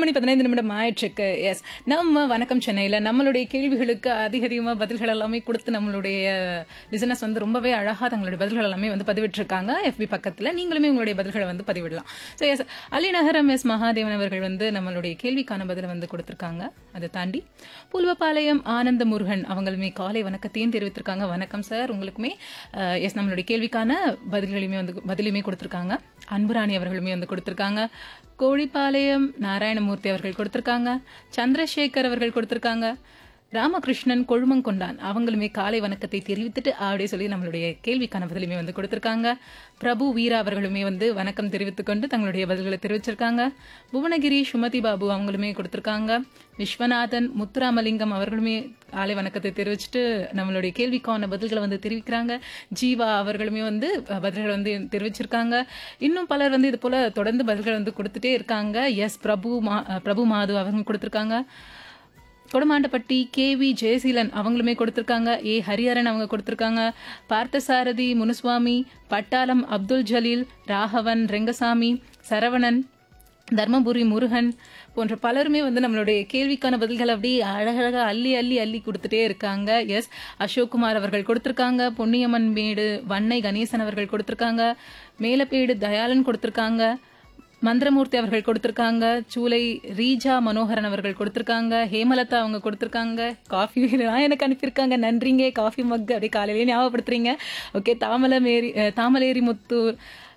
மணி பதினைந்து நிமிடம் ஆயிடுச்சுக்கு எஸ் நம்ம வணக்கம் சென்னையில் நம்மளுடைய கேள்விகளுக்கு அதிக அதிகமாக பதில்கள் எல்லாமே கொடுத்து நம்மளுடைய லிசனஸ் வந்து ரொம்பவே அழகாக தங்களுடைய பதில்கள் எல்லாமே வந்து பதிவிட்டிருக்காங்க எஃபி பக்கத்தில் நீங்களுமே உங்களுடைய பதில்களை வந்து பதிவிடலாம் so S Alinagaram S Mahadevan அவர்கள் வந்து நம்மளுடைய கேள்விக்கான பதிலை வந்து கொடுத்துருக்காங்க அதை தாண்டி புல்வபாளையம் ஆனந்த முருகன் அவங்களுமே காலை வணக்கத்தையும் தெரிவித்திருக்காங்க வணக்கம் சார் உங்களுக்குமே எஸ் நம்மளுடைய கேள்விக்கான பதில்களையுமே வந்து பதிலுமே கொடுத்துருக்காங்க அன்புராணி அவர்களுமே வந்து கொடுத்துருக்காங்க கோழிப்பாளையம் நாராயணமூர்த்தி அவர்கள் கொடுத்துருக்காங்க சந்திரசேகர் அவர்கள் கொடுத்துருக்காங்க ராமகிருஷ்ணன் கொழுமங்கொண்டான் அவங்களுமே காலை வணக்கத்தை தெரிவித்துட்டு அப்படியே சொல்லி நம்மளுடைய கேள்விக்கான பதிலுமே வந்து கொடுத்துருக்காங்க பிரபு வீரா அவர்களுமே வந்து வணக்கம் தெரிவித்துக் கொண்டு தங்களுடைய பதில்களை தெரிவிச்சிருக்காங்க புவனகிரி சுமதி பாபு அவங்களுமே கொடுத்துருக்காங்க விஸ்வநாதன் முத்துராமலிங்கம் அவர்களுமே காலை வணக்கத்தை தெரிவிச்சுட்டு நம்மளுடைய கேள்விக்கான பதில்களை வந்து தெரிவிக்கிறாங்க ஜீவா அவர்களுமே வந்து பதில்களை வந்து தெரிவிச்சிருக்காங்க இன்னும் பலர் வந்து இது போல தொடர்ந்து பதில்கள் வந்து கொடுத்துட்டே இருக்காங்க எஸ் பிரபு மா பிரபு மாது அவங்க கொடுத்துருக்காங்க கொடமாண்டப்பட்டி கேவி ஜெயசீலன் அவங்களுமே கொடுத்துருக்காங்க ஏ ஹரிஹரன் அவங்க கொடுத்துருக்காங்க பார்த்தசாரதி முனுசுவாமி பட்டாளம் அப்துல் ஜலீல் ராகவன் ரெங்கசாமி சரவணன் தர்மபுரி முருகன் போன்ற பலருமே வந்து நம்மளுடைய கேள்விக்கான பதில்கள் அப்படியே அழகழகாக அள்ளி அள்ளி அள்ளி கொடுத்துட்டே இருக்காங்க எஸ் அசோக்குமார் அவர்கள் கொடுத்துருக்காங்க பொன்னியம்மன் மேடு வன்னை கணேசன் அவர்கள் கொடுத்துருக்காங்க மேலப்பேடு தயாளன் கொடுத்துருக்காங்க மந்திரமூர்த்தி அவர்கள் கொடுத்திருக்காங்க சூலை ரீஜா மனோகரன் அவர்கள் கொடுத்திருக்காங்க ஹேமலதா அவங்க கொடுத்திருக்காங்க காஃபி எனக்கு அனுப்பியிருக்காங்க நன்றிங்க காஃபி மக் அப்படியே காலையிலேயே ஞாபகப்படுத்துறீங்க ஓகே தாமலமேரி தாமலேரி முத்தூர்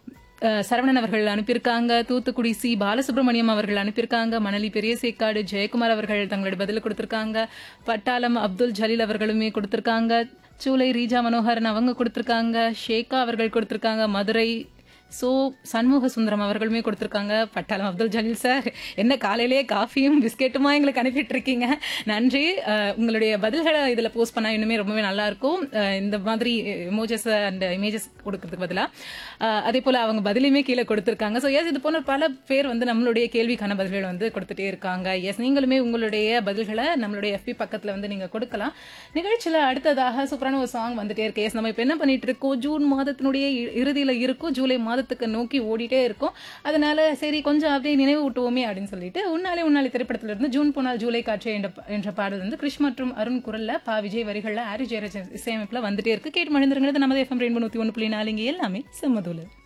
சரவணன் அவர்கள் அனுப்பியிருக்காங்க தூத்துக்குடி சி பாலசுப்ரமணியம் அவர்கள் அனுப்பியிருக்காங்க மணலி பெரிய சேக்காடு ஜெயக்குமார் அவர்கள் தங்களுடைய பதில் கொடுத்திருக்காங்க பட்டாளம் அப்துல் ஜலீல் அவர்களுமே கொடுத்திருக்காங்க சூலை ரீஜா மனோகரன் அவங்க கொடுத்திருக்காங்க ஷேகா அவர்கள் கொடுத்திருக்காங்க மதுரை ஸோ சண்முக சுந்தரம் அவர்களுமே கொடுத்துருக்காங்க பட்டாளம் அப்துல் ஜலீல் சார் என்ன காலையிலேயே காஃபியும் பிஸ்கெட்டுமா எங்களுக்கு அனுப்பிட்டு இருக்கீங்க நன்றி உங்களுடைய பதில்களை இதில் போஸ்ட் பண்ணால் இன்னுமே ரொம்பவே நல்லா இருக்கும் இந்த மாதிரி எமோஜஸ் அண்ட் இமேஜஸ் கொடுக்கறதுக்கு பதிலாக அதே போல் அவங்க பதிலையுமே கீழே கொடுத்துருக்காங்க ஸோ எஸ் இது போன்ற பல பேர் வந்து நம்மளுடைய கேள்விக்கான பதில்கள் வந்து கொடுத்துட்டே இருக்காங்க எஸ் நீங்களுமே உங்களுடைய பதில்களை நம்மளுடைய எஃபி பக்கத்தில் வந்து நீங்கள் கொடுக்கலாம் நிகழ்ச்சியில் அடுத்ததாக சூப்பரான ஒரு சாங் வந்துட்டே இருக்கு எஸ் நம்ம இப்போ என்ன பண்ணிட்டு இருக்கோம் ஜூன் மாதத்தினுடைய இறுதியில் இருக்கும் ஜூலை மாதம் மாதத்துக்கு நோக்கி ஓடிட்டே இருக்கும் அதனால சரி கொஞ்சம் அப்படியே நினைவு ஊட்டுவோமே அப்படின்னு சொல்லிட்டு உன்னாலே உன்னாலே திரைப்படத்துல இருந்து ஜூன் போனால் ஜூலை காற்று என்ற என்ற பாடல் வந்து கிருஷ் மற்றும் அருண் குரல்ல பா விஜய் வரிகள்ல ஆரி ஜெயராஜ் இசையமைப்புல வந்துட்டே இருக்கு கேட்டு மகிழ்ந்துருங்கிறது நமது எஃப்எம் ரெயின்போ நூத்தி ஒன்று புள்ளி நாலுங்க எல்லாமே செம்மதூல